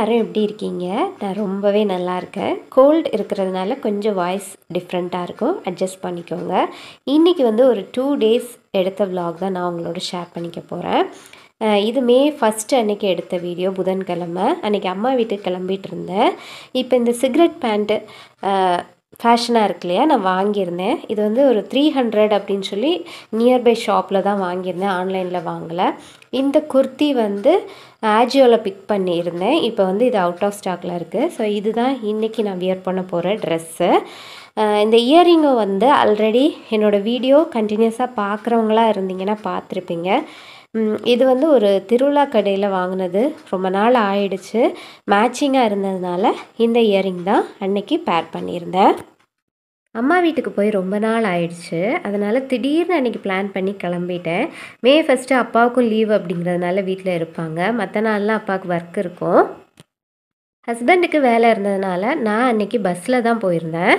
எல்லாரும் எப்படி இருக்கீங்க நான் ரொம்பவே நல்லா இருக்கேன் கோல்டு இருக்கிறதுனால கொஞ்சம் வாய்ஸ் டிஃப்ரெண்ட்டாக இருக்கும் அட்ஜஸ்ட் பண்ணிக்கோங்க இன்றைக்கி வந்து ஒரு டூ டேஸ் எடுத்த vlog தான் நான் உங்களோட ஷேர் பண்ணிக்க போகிறேன் இது மே ஃபஸ்ட்டு அன்னைக்கு எடுத்த வீடியோ புதன்கிழமை அன்றைக்கி அம்மா வீட்டுக்கு கிளம்பிட்டு இருந்தேன் இப்போ இந்த சிகரெட் பேண்ட்டு ஃபேஷனாக இருக்கு இல்லையா நான் வாங்கியிருந்தேன் இது வந்து ஒரு த்ரீ ஹண்ட்ரட் அப்படின்னு சொல்லி நியர்பை ஷாப்பில் தான் வாங்கியிருந்தேன் ஆன்லைனில் வாங்கலை இந்த குர்த்தி வந்து ஆஜியோவில் பிக் பண்ணியிருந்தேன் இப்போ வந்து இது அவுட் ஆஃப் ஸ்டாக்கில் இருக்குது ஸோ இதுதான் இன்றைக்கி நான் வியர் பண்ண போகிற ட்ரெஸ்ஸு இந்த இயரிங்கும் வந்து ஆல்ரெடி என்னோடய வீடியோ கண்டினியூஸாக பார்க்குறவங்களா இருந்தீங்கன்னா பார்த்துருப்பீங்க ம், இது வந்து ஒரு திருவிழா கடையில் வாங்கினது ரொம்ப நாள் ஆயிடுச்சு மேட்சிங்காக இருந்ததுனால இந்த இயரிங் தான் அன்னைக்கு பேர் பண்ணியிருந்தேன் அம்மா வீட்டுக்கு போய் ரொம்ப நாள் ஆயிடுச்சு அதனால் திடீர்னு அன்றைக்கி பிளான் பண்ணி கிளம்பிட்டேன் மே ஃபஸ்ட்டு அப்பாவுக்கும் லீவ் அப்படிங்கிறதுனால வீட்டில் இருப்பாங்க மற்ற நாள்லாம் அப்பாவுக்கு ஒர்க் இருக்கும் ஹஸ்பண்டுக்கு வேலை இருந்ததுனால நான் அன்னைக்கு பஸ்ஸில் தான் போயிருந்தேன்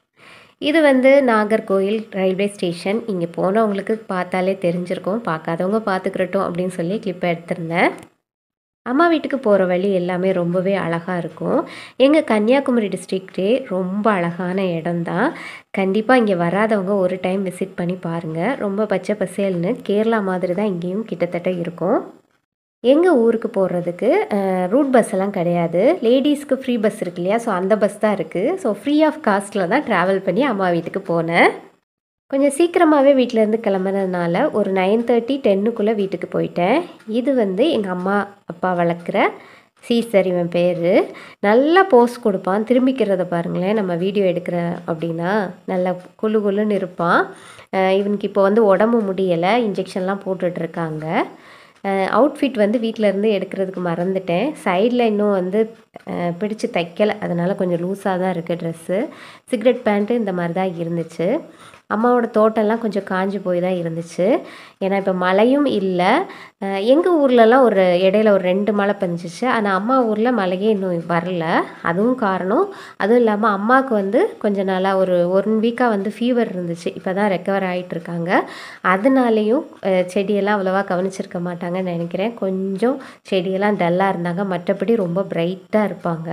இது வந்து நாகர்கோயில் ரயில்வே ஸ்டேஷன் இங்கே போனவங்களுக்கு பார்த்தாலே தெரிஞ்சிருக்கும் பார்க்காதவங்க பார்த்துக்கிறட்டும் அப்படின்னு சொல்லி கிளிப்பை எடுத்திருந்தேன் அம்மா வீட்டுக்கு போகிற வழி எல்லாமே ரொம்பவே அழகாக இருக்கும் எங்கள் கன்னியாகுமரி டிஸ்ட்ரிக்டே ரொம்ப அழகான இடம்தான் கண்டிப்பாக இங்கே வராதவங்க ஒரு டைம் விசிட் பண்ணி பாருங்கள் ரொம்ப பச்சை பசேல்னு கேரளா மாதிரி தான் இங்கேயும் கிட்டத்தட்ட இருக்கும் எங்கள் ஊருக்கு போகிறதுக்கு ரூட் பஸ் எல்லாம் கிடையாது லேடிஸ்க்கு ஃப்ரீ பஸ் இருக்கு இல்லையா ஸோ அந்த பஸ் தான் இருக்குது ஸோ ஃப்ரீ ஆஃப் காஸ்ட்டில் தான் ட்ராவல் பண்ணி அம்மா வீட்டுக்கு போனேன் கொஞ்சம் சீக்கிரமாகவே வீட்டிலேருந்து கிளம்புனதுனால ஒரு நைன் தேர்ட்டி டென்னுக்குள்ளே வீட்டுக்கு போயிட்டேன் இது வந்து எங்கள் அம்மா அப்பா வளர்க்குற சீசர் இவன் பேர் நல்லா போஸ் கொடுப்பான் திரும்பிக்கிறத பாருங்களேன் நம்ம வீடியோ எடுக்கிற அப்படின்னா நல்லா குளு குளுன்னு இருப்பான் அஹ் இவனுக்கு இப்போ வந்து உடம்பு முடியலை இன்ஜெக்ஷன்லாம் போட்டுட்ருக்காங்க அவுட்ஃபிட் வந்து வீட்டில் இருந்து எடுக்கிறதுக்கு மறந்துட்டேன் சைடில் இன்னும் வந்து அஹ், பிடிச்சு தைக்கலை அதனால் கொஞ்சம் லூஸாக தான் இருக்குது ட்ரெஸ்ஸு சிகரெட் பேண்ட்டு இந்த மாதிரி தான் இருந்துச்சு அம்மாவோட தோட்டம்லாம் கொஞ்சம் காஞ்சு போய் தான் இருந்துச்சு ஏன்னா இப்போ மழையும் இல்லை எங்கள் ஊர்லலாம் ஒரு இடையில ஒரு ரெண்டு மழை பெஞ்சிச்சு ஆனால் அம்மா ஊரில் மழையே இன்னும் வரல அதுவும் காரணம் அதுவும் இல்லாமல் அம்மாவுக்கு வந்து கொஞ்ச நாளாக ஒரு ஒன் வீக்காக வந்து ஃபீவர் இருந்துச்சு இப்போ தான் ரெக்கவர் ஆகிட்டு இருக்காங்க அதனாலேயும் அஹ், செடியெல்லாம் அவ்வளோவா கவனிச்சிருக்க மாட்டாங்கன்னு நினைக்கிறேன் கொஞ்சம் செடியெல்லாம் டல்லாக இருந்தாங்க மற்றபடி ரொம்ப பிரைட்டாக இருப்பாங்க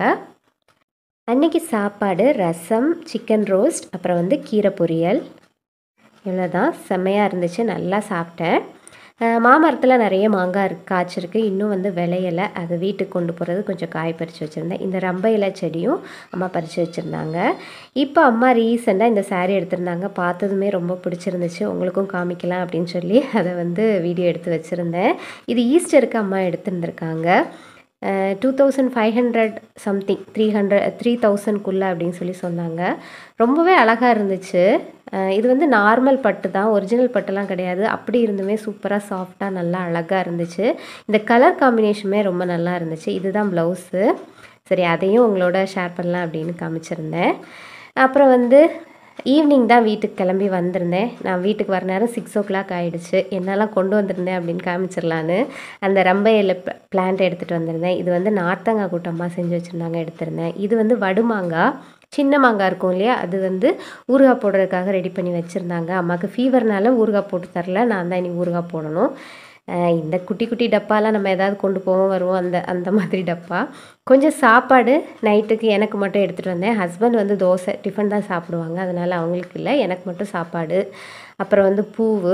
அன்னைக்கு சாப்பாடு ரசம் சிக்கன் ரோஸ்ட் அப்புறம் வந்து கீரை பொரியல் இவ்வளோதான் செம்மையாக இருந்துச்சு நல்லா சாப்பிட்டேன் அஹ் மாமரத்தில் நிறைய மாங்காய் இருக்கு காய்ச்சிருக்கு இன்னும் வந்து விளையலை அது வீட்டுக்கு கொண்டு போகிறது கொஞ்சம் காய் பறித்து வச்சுருந்தேன் இந்த ரம்ப இலை செடியும் அம்மா பறித்து வச்சுருந்தாங்க இப்போ அம்மா ரீசெண்டாக இந்த saree எடுத்திருந்தாங்க பார்த்ததுமே ரொம்ப பிடிச்சிருந்துச்சு உங்களுக்கும் காமிக்கலாம் அப்படின்னு சொல்லி அதை வந்து வீடியோ எடுத்து வச்சுருந்தேன் இது ஈஸ்டருக்கு அம்மா எடுத்துருந்துருக்காங்க two thousand five hundred something three hundred three தௌசண்ட்குள்ளே அப்படின்னு சொல்லி சொன்னாங்க ரொம்பவே அழகாக இருந்துச்சு அஹ் இது வந்து நார்மல் பட்டு தான் ஒரிஜினல் பட்டுலாம் கிடையாது அப்படி இருந்துமே சூப்பராக சாஃப்டாக நல்லா அழகாக இருந்துச்சு இந்த கலர் காம்பினேஷனுமே ரொம்ப நல்லா இருந்துச்சு இதுதான் ப்ளவுஸு சரி அதையும் உங்களோட ஷேர் பண்ணலாம் அப்படின்னு காமிச்சிருந்தேன் அப்புறம் வந்து ஈவினிங் தான் வீட்டுக்கு கிளம்பி வந்திருந்தேன் நான் வீட்டுக்கு வர நேரம் சிக்ஸ் ஓ கிளாக் ஆகிடுச்சு என்னெல்லாம் கொண்டு வந்திருந்தேன் அப்படின்னு காமிச்சிடலான்னு அந்த ரம்ப இலை பிளான்ட் எடுத்துகிட்டு வந்திருந்தேன் இது வந்து நார்த்தங்காய் கூட்டமாக செஞ்சு வச்சுருந்தாங்க எடுத்திருந்தேன் இது வந்து வடுமாங்காய் சின்ன மாங்காய் இருக்கும் இல்லையா அது வந்து ஊறுகாய் போடுறதுக்காக ரெடி பண்ணி வச்சுருந்தாங்க அம்மாவுக்கு ஃபீவர்னால ஊறுகாய் போட்டு தரல நான் தான் இனி ஊறுகாய் போடணும் அஹ் இந்த குட்டி குட்டி டப்பாலாம் நம்ம ஏதாவது கொண்டு போவோம் வருவோம் அந்த அந்த மாதிரி டப்பா கொஞ்சம் சாப்பாடு நைட்டுக்கு எனக்கு மட்டும் எடுத்துகிட்டு வந்தேன் ஹஸ்பண்ட் வந்து தோசை டிஃபன் தான் சாப்பிடுவாங்க அதனால் அவங்களுக்கு இல்லை எனக்கு மட்டும் சாப்பாடு அப்புறம் வந்து பூவு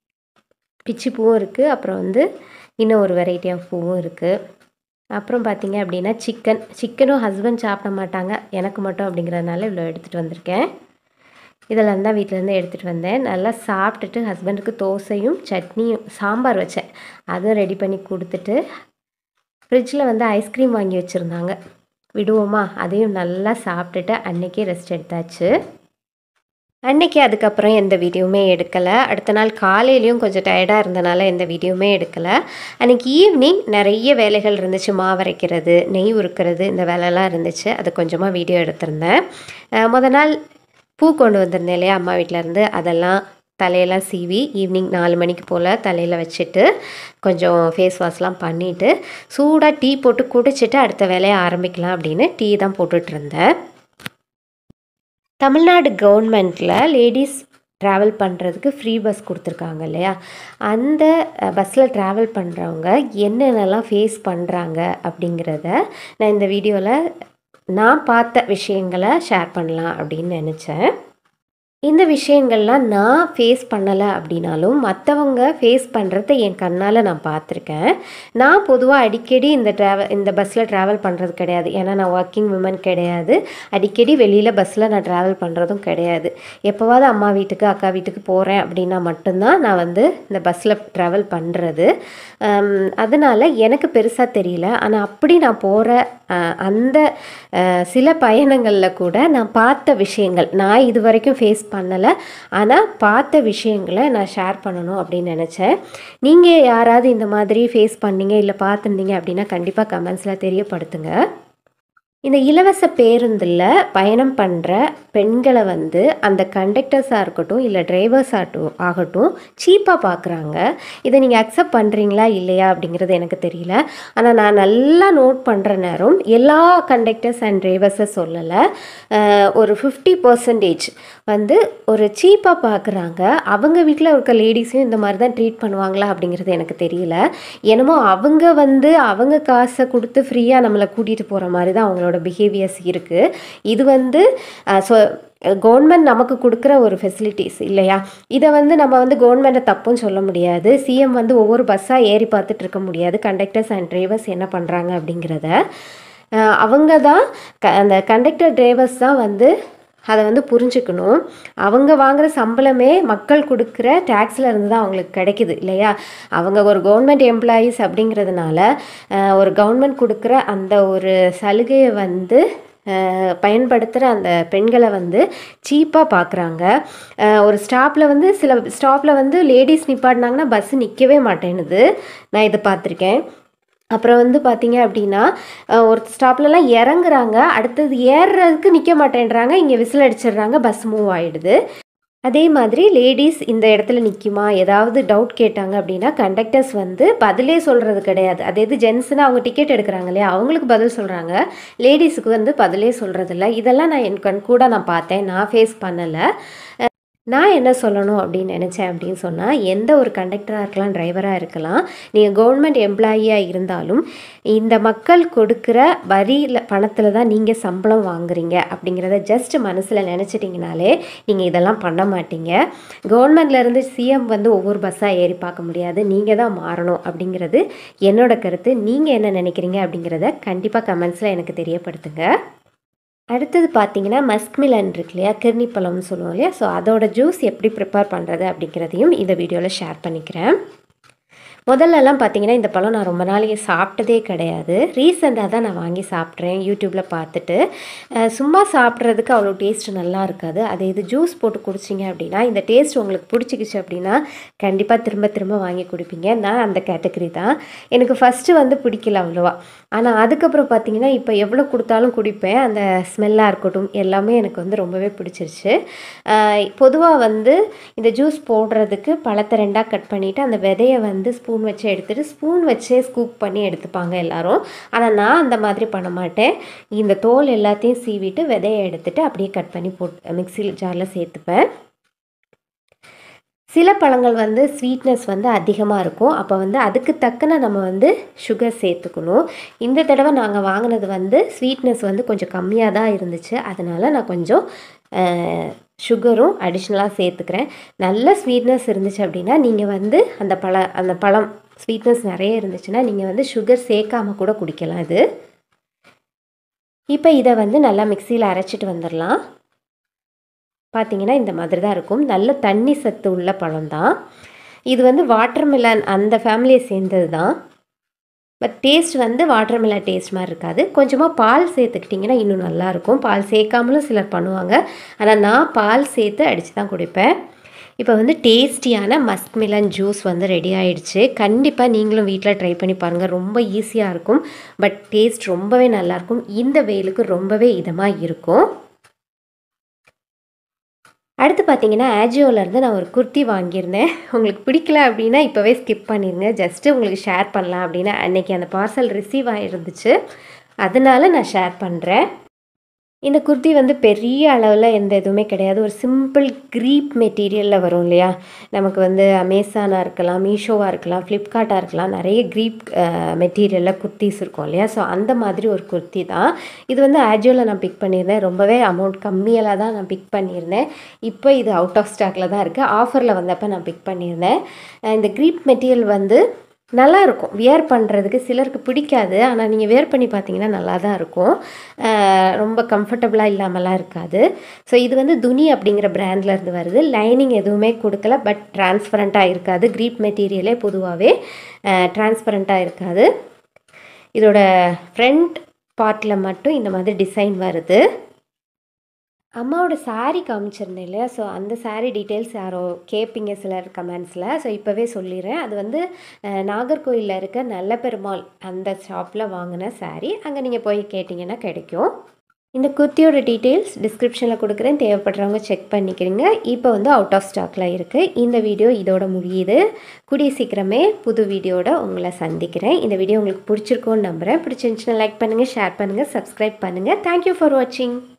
பிச்சி பூவும் இருக்குது அப்புறம் வந்து இன்னும் ஒரு வெரைட்டி ஆஃப் பூவும் இருக்குது அப்புறம் பார்த்தீங்க அப்படின்னா சிக்கன் சிக்கனும் ஹஸ்பண்ட் சாப்பிட மாட்டாங்க எனக்கு மட்டும் அப்படிங்கிறதுனால இவ்வளோ எடுத்துகிட்டு வந்திருக்கேன் இதெல்லாம் தான் வீட்டிலேருந்து எடுத்துகிட்டு வந்தேன் நல்லா சாப்பிட்டுட்டு ஹஸ்பண்டுக்கு தோசையும் சட்னியும் சாம்பார் வச்சேன் அதுவும் ரெடி பண்ணி கொடுத்துட்டு ஃப்ரிட்ஜில் வந்து ஐஸ்கிரீம் வாங்கி வச்சுருந்தாங்க விடுவோமா அதையும் நல்லா சாப்பிட்டுட்டு அன்னைக்கே ரெஸ்ட் எடுத்தாச்சு அன்னைக்கு அதுக்கப்புறம் எந்த வீடியோவுமே எடுக்கலை அடுத்த நாள் காலையிலையும் கொஞ்சம் டயர்டாக இருந்தனால எந்த வீடியோவுமே எடுக்கலை அன்னைக்கு ஈவினிங் நிறைய வேலைகள் இருந்துச்சு மாவரைக்கிறது நெய் உருக்கிறது இந்த வேலைலாம் இருந்துச்சு அது கொஞ்சமாக வீடியோ எடுத்திருந்தேன் அஹ் முத நாள் பூ கொண்டு வந்திருந்தேன் இல்லையா அம்மா வீட்ல இருந்து அதெல்லாம் தலையெல்லாம் சீவி ஈவினிங் நாலு மணிக்கு போல் தலையில் வச்சுட்டு கொஞ்சம் ஃபேஸ் வாஷ்லாம் பண்ணிவிட்டு சூடாக டீ போட்டு குடிச்சிட்டு அடுத்த வேலையை ஆரம்பிக்கலாம் அப்படின்னு டீ தான் போட்டுட்டு இருந்தேன் தமிழ்நாடு கவர்மெண்ட்டில் லேடிஸ் ட்ராவல் பண்ணுறதுக்கு ஃப்ரீ பஸ் கொடுத்துருக்காங்க இல்லையா அந்த பஸ்ஸில் ட்ராவல் பண்ணுறவங்க என்னென்னலாம் ஃபேஸ் பண்ணுறாங்க அப்படிங்கிறத நான் இந்த வீடியோவில் நான் பார்த்த விஷயங்களை ஷேர் பண்ணலாம் அப்படின்னு நினச்சேன் இந்த விஷயங்கள்லாம் நான் ஃபேஸ் பண்ணலை அப்படின்னாலும் மற்றவங்க ஃபேஸ் பண்ணுறத என் கண்ணால் நான் பார்த்துருக்கேன் நான் பொதுவாக அடிக்கடி இந்த ட்ராவல் இந்த பஸ்ஸில் ட்ராவல் பண்ணுறது கிடையாது ஏன்னா நான் ஒர்க்கிங் உமன் கிடையாது அடிக்கடி வெளியில் பஸ்ஸில் நான் ட்ராவல் பண்ணுறதும் கிடையாது எப்போவாவது அம்மா வீட்டுக்கு அக்கா வீட்டுக்கு போகிறேன் அப்படின்னா மட்டும்தான் நான் வந்து இந்த பஸ்ஸில் ட்ராவல் பண்ணுறது அதனால் எனக்கு பெருசாக தெரியல ஆனால் அப்படி நான் போகிற அந்த சில பயணங்களில் கூட நான் பார்த்த விஷயங்கள் நான் இது வரைக்கும் ஃபேஸ் பண்ணலை ஆனால் பார்த்த விஷயங்களை நான் ஷேர் பண்ணணும் அப்படின்னு நினச்சேன் நீங்கள் யாராவது இந்த மாதிரி ஃபேஸ் பண்ணீங்க இல்லை பார்த்துருந்தீங்க அப்படின்னா கண்டிப்பாக கமெண்ட்ஸில் தெரியப்படுத்துங்க இந்த இலவச பேருந்தில் பயணம் பண்ணுற பெண்களை வந்து அந்த கண்டக்டர்ஸாக இருக்கட்டும் இல்லை டிரைவர்ஸ் ஆகட்டும் ஆகட்டும் சீப்பாக பார்க்குறாங்க இதை நீங்கள் அக்செப்ட் பண்ணுறீங்களா இல்லையா அப்படிங்கிறது எனக்கு தெரியல ஆனால் நான் நல்லா நோட் பண்ணுற நேரம் எல்லா கண்டக்டர்ஸ் அண்ட் டிரைவர்ஸை சொல்லலை ஒரு ஃபிஃப்டி பர்சன்டேஜ் வந்து ஒரு சீப்பாக பார்க்குறாங்க அவங்க வீட்டில் இருக்க லேடிஸையும் இந்த மாதிரி தான் ட்ரீட் பண்ணுவாங்களா அப்படிங்கிறது எனக்கு தெரியல என்னமோ அவங்க வந்து அவங்க காசை கொடுத்து ஃப்ரீயாக நம்மளை கூட்டிகிட்டு போகிற மாதிரி தான் அவங்களோட பிஹேவியர்ஸ் இருக்குது இது வந்து ஸோ கவர்மெண்ட் நமக்கு கொடுக்குற ஒரு ஃபெசிலிட்டிஸ் இல்லையா இதை வந்து நம்ம வந்து கவர்மெண்ட்டை தப்பும் சொல்ல முடியாது சிஎம் வந்து ஒவ்வொரு பஸ்ஸாக ஏறி பார்த்துட்டு இருக்க முடியாது கண்டக்டர்ஸ் அண்ட் டிரைவர்ஸ் என்ன பண்ணுறாங்க அப்படிங்கிறத அவங்க தான் க அந்த கண்டக்டர் டிரைவர்ஸ் தான் வந்து அதை வந்து புரிஞ்சுக்கணும் அவங்க வாங்குகிற சம்பளமே மக்கள் கொடுக்குற டேக்ஸில் இருந்து தான் அவங்களுக்கு கிடைக்குது இல்லையா அவங்க ஒரு கவர்மெண்ட் எம்ப்ளாயீஸ் அப்படிங்கிறதுனால ஒரு கவர்மெண்ட் கொடுக்குற அந்த ஒரு சலுகையை வந்து பயன்படுத்துகிற அந்த பெண்களை வந்து சீப்பாக பார்க்குறாங்க ஒரு ஸ்டாப்பில் வந்து சில ஸ்டாப்பில் வந்து லேடிஸ் நிப்பாட்டினாங்கன்னா பஸ்ஸு நிற்கவே மாட்டேனுது நான் இதை பார்த்துருக்கேன் அப்புறம் வந்து பார்த்தீங்க அப்படின்னா ஒரு ஸ்டாப்லலாம் இறங்குறாங்க அடுத்தது ஏறுறதுக்கு நிற்க மாட்டேன்றாங்க இங்கே விசில் அடிச்சிடுறாங்க பஸ் மூவ் ஆகிடுது அதே மாதிரி லேடிஸ் இந்த இடத்துல நிற்குமா ஏதாவது டவுட் கேட்டாங்க அப்படின்னா கண்டக்டர்ஸ் வந்து பதிலே சொல்கிறது கிடையாது அதே இது ஜென்ஸ்னால் அவங்க டிக்கெட் எடுக்கிறாங்க இல்லையா அவங்களுக்கு பதில் சொல்கிறாங்க லேடிஸுக்கு வந்து பதிலே சொல்கிறதில்ல இதெல்லாம் நான் என் கண் கூட நான் பார்த்தேன் நான் ஃபேஸ் பண்ணலை நான் என்ன சொல்லணும் அப்படின்னு நினச்சேன் அப்படின்னு சொன்னால் எந்த ஒரு கண்டக்டராக இருக்கலாம் டிரைவராக இருக்கலாம் நீங்கள் கவர்மெண்ட் எம்ப்ளாயியாக இருந்தாலும் இந்த மக்கள் கொடுக்குற வரியில் பணத்தில் தான் நீங்கள் சம்பளம் வாங்குறீங்க அப்படிங்கிறத ஜஸ்ட் மனசில் நினச்சிட்டிங்கனாலே நீங்கள் இதெல்லாம் பண்ண மாட்டீங்க கவர்மெண்ட்லேருந்து சிஎம் வந்து ஒவ்வொரு பஸ்ஸாக ஏறி பார்க்க முடியாது நீங்கள் தான் மாறணும் அப்படிங்கிறது என்னோட கருத்து நீங்கள் என்ன நினைக்கிறீங்க அப்படிங்கிறத கண்டிப்பாக கமெண்ட்ஸில் எனக்கு தெரியப்படுத்துங்க அடுத்தது பார்த்தீங்கன்னா மஸ்க்மிலன் இருக்கு இல்லையா கிர்னிப்பழம்னு சொல்லுவோம் இல்லையா ஸோ அதோட ஜூஸ் எப்படி ப்ரிப்பேர் பண்ணுறது அப்படிங்கிறதையும் இந்த வீடியோவில் ஷேர் பண்ணிக்கிறேன் முதல்லலாம் பார்த்தீங்கன்னா இந்த பழம் நான் ரொம்ப நாளைக்கு சாப்பிட்டதே கிடையாது ரீசெண்டாக தான் நான் வாங்கி சாப்பிட்றேன் யூடியூப்பில் பார்த்துட்டு சும்மா சாப்பிட்றதுக்கு அவ்வளோ டேஸ்ட் நல்லா இருக்காது அது இது ஜூஸ் போட்டு குடிச்சிங்க அப்படின்னா இந்த டேஸ்ட் உங்களுக்கு பிடிச்சிக்கிச்சு அப்படின்னா கண்டிப்பாக திரும்ப திரும்ப வாங்கி குடிப்பீங்க நான் அந்த கேட்டகரி தான் எனக்கு ஃபஸ்ட்டு வந்து பிடிக்கல அவ்வளோவா ஆனால் அதுக்கப்புறம் பார்த்தீங்கன்னா இப்போ எவ்வளோ கொடுத்தாலும் குடிப்பேன் அந்த ஸ்மெல்லாக இருக்கட்டும் எல்லாமே எனக்கு வந்து ரொம்பவே பிடிச்சிருச்சு பொதுவாக வந்து இந்த ஜூஸ் போடுறதுக்கு பழத்தை ரெண்டாக கட் பண்ணிவிட்டு அந்த விதையை வந்து ஸ்பூன் வச்சு எடுத்துகிட்டு ஸ்பூன் வச்சே ஸ்கூப் பண்ணி எடுத்துப்பாங்க எல்லாரும் ஆனால் நான் அந்த மாதிரி பண்ண மாட்டேன் இந்த தோல் எல்லாத்தையும் சீவிட்டு விதையை எடுத்துகிட்டு அப்படியே கட் பண்ணி போட்டு மிக்சியில் ஜாரில் சேர்த்துப்பேன் சில பழங்கள் வந்து ஸ்வீட்னஸ் வந்து அதிகமாக இருக்கும் அப்போ வந்து அதுக்கு தக்கன நம்ம வந்து சுகர் சேர்த்துக்கணும் இந்த தடவை நாங்கள் வாங்கினது வந்து ஸ்வீட்னஸ் வந்து கொஞ்சம் கம்மியாக தான் இருந்துச்சு அதனால் நான் கொஞ்சம் சுகரும் அடிஷ்னலாக சேர்த்துக்கிறேன் நல்ல ஸ்வீட்னஸ் இருந்துச்சு அப்படின்னா நீங்கள் வந்து அந்த பழ அந்த பழம் ஸ்வீட்னஸ் நிறைய இருந்துச்சுன்னா நீங்கள் வந்து சுகர் சேர்க்காமல் கூட குடிக்கலாம் இது இப்போ இதை வந்து நல்லா மிக்சியில் அரைச்சிட்டு வந்துடலாம் பார்த்தீங்கன்னா இந்த மாதிரி தான் இருக்கும் நல்ல தண்ணி சத்து உள்ள பழம் தான் இது வந்து வாட்டர்மெலன் அந்த ஃபேமிலியை சேர்ந்தது தான் பட் டேஸ்ட் வந்து வாட்டர்மெலன் டேஸ்ட் மாதிரி இருக்காது கொஞ்சமாக பால் சேர்த்துக்கிட்டிங்கன்னா இன்னும் நல்லாயிருக்கும் பால் சேர்க்காமலும் சிலர் பண்ணுவாங்க ஆனால் நான் பால் சேர்த்து அடித்து தான் குடிப்பேன் இப்போ வந்து டேஸ்டியான மஸ்க்மிலன் ஜூஸ் வந்து ரெடி ஆயிடுச்சு கண்டிப்பாக நீங்களும் வீட்டில் ட்ரை பண்ணி பாருங்கள் ரொம்ப ஈஸியாக இருக்கும் பட் டேஸ்ட் ரொம்பவே நல்லாயிருக்கும் இந்த வெயிலுக்கு ரொம்பவே இதமாக இருக்கும் அடுத்து பார்த்தீங்கன்னா ஆஜியோலேருந்து நான் ஒரு குர்த்தி வாங்கியிருந்தேன் உங்களுக்கு பிடிக்கல அப்படின்னா இப்போவே ஸ்கிப் பண்ணிடுங்க ஜஸ்ட்டு உங்களுக்கு ஷேர் பண்ணலாம் அப்படின்னா அன்னைக்கு அந்த பார்சல் ரிசீவ் ஆகிருந்துச்சு அதனால நான் ஷேர் பண்ணுறேன் இந்த குர்த்தி வந்து பெரிய அளவில் எந்த இதுவுமே கிடையாது ஒரு சிம்பிள் க்ரீப் மெட்டீரியலில் வரும் இல்லையா நமக்கு வந்து அமேசானாக இருக்கலாம் மீஷோவாக இருக்கலாம் ஃப்ளிப்கார்ட்டாக இருக்கலாம் நிறைய க்ரீப் மெட்டீரியலில் குர்த்திஸ் இருக்கும் இல்லையா ஸோ அந்த மாதிரி ஒரு குர்த்தி தான் இது வந்து ஆஜியோவில் நான் பிக் பண்ணியிருந்தேன் ரொம்பவே அமௌண்ட் கம்மியில் தான் நான் பிக் பண்ணியிருந்தேன் இப்போ இது அவுட் ஆஃப் ஸ்டாக்கில் தான் இருக்குது ஆஃபரில் வந்தப்போ நான் பிக் பண்ணியிருந்தேன் இந்த க்ரீப் மெட்டீரியல் வந்து நல்லா இருக்கும் வியர் பண்ணுறதுக்கு சிலருக்கு பிடிக்காது ஆனால் நீங்கள் வியர் பண்ணி பார்த்தீங்கன்னா நல்லா தான் இருக்கும் ரொம்ப கம்ஃபர்டபுளாக இல்லாமலாம் இருக்காது ஸோ இது வந்து துணி அப்படிங்கிற பிராண்ட்லேருந்து வருது லைனிங் எதுவுமே கொடுக்கல பட் டிரான்ஸ்பரண்ட்டாக இருக்காது க்ரீப் மெட்டீரியலே பொதுவாகவே டிரான்ஸ்பரண்ட்டாக இருக்காது இதோட ஃப்ரண்ட் பார்ட்டில் மட்டும் இந்த மாதிரி டிசைன் வருது அம்மாவோட சாரீ காமிச்சிருந்தேன் இல்லையா ஸோ அந்த சாரீ டீட்டெயில்ஸ் யாரோ கேட்பீங்க சிலர் கமெண்ட்ஸில் ஸோ இப்போவே சொல்லிடுறேன் அது வந்து நாகர்கோயிலில் இருக்க நல்ல பெருமாள் அந்த ஷாப்பில் வாங்கின சாரீ அங்கே நீங்கள் போய் கேட்டிங்கன்னா கிடைக்கும் இந்த குர்த்தியோட டீட்டெயில்ஸ் டிஸ்கிரிப்ஷனில் கொடுக்குறேன் தேவைப்படுறவங்க செக் பண்ணிக்கிறீங்க இப்போ வந்து அவுட் ஆஃப் ஸ்டாக்கில் இருக்குது இந்த வீடியோ இதோட முடியுது கூடிய சீக்கிரமே புது வீடியோட உங்களை சந்திக்கிறேன் இந்த வீடியோ உங்களுக்கு பிடிச்சிருக்கோன்னு நம்புகிறேன் பிடிச்சிருந்துச்சுன்னா லைக் பண்ணுங்கள் ஷேர் பண்ணுங்கள் சப்ஸ்கிரைப் பண்ணுங்கள் தேங்க்யூ ஃபார் வாட்சிங்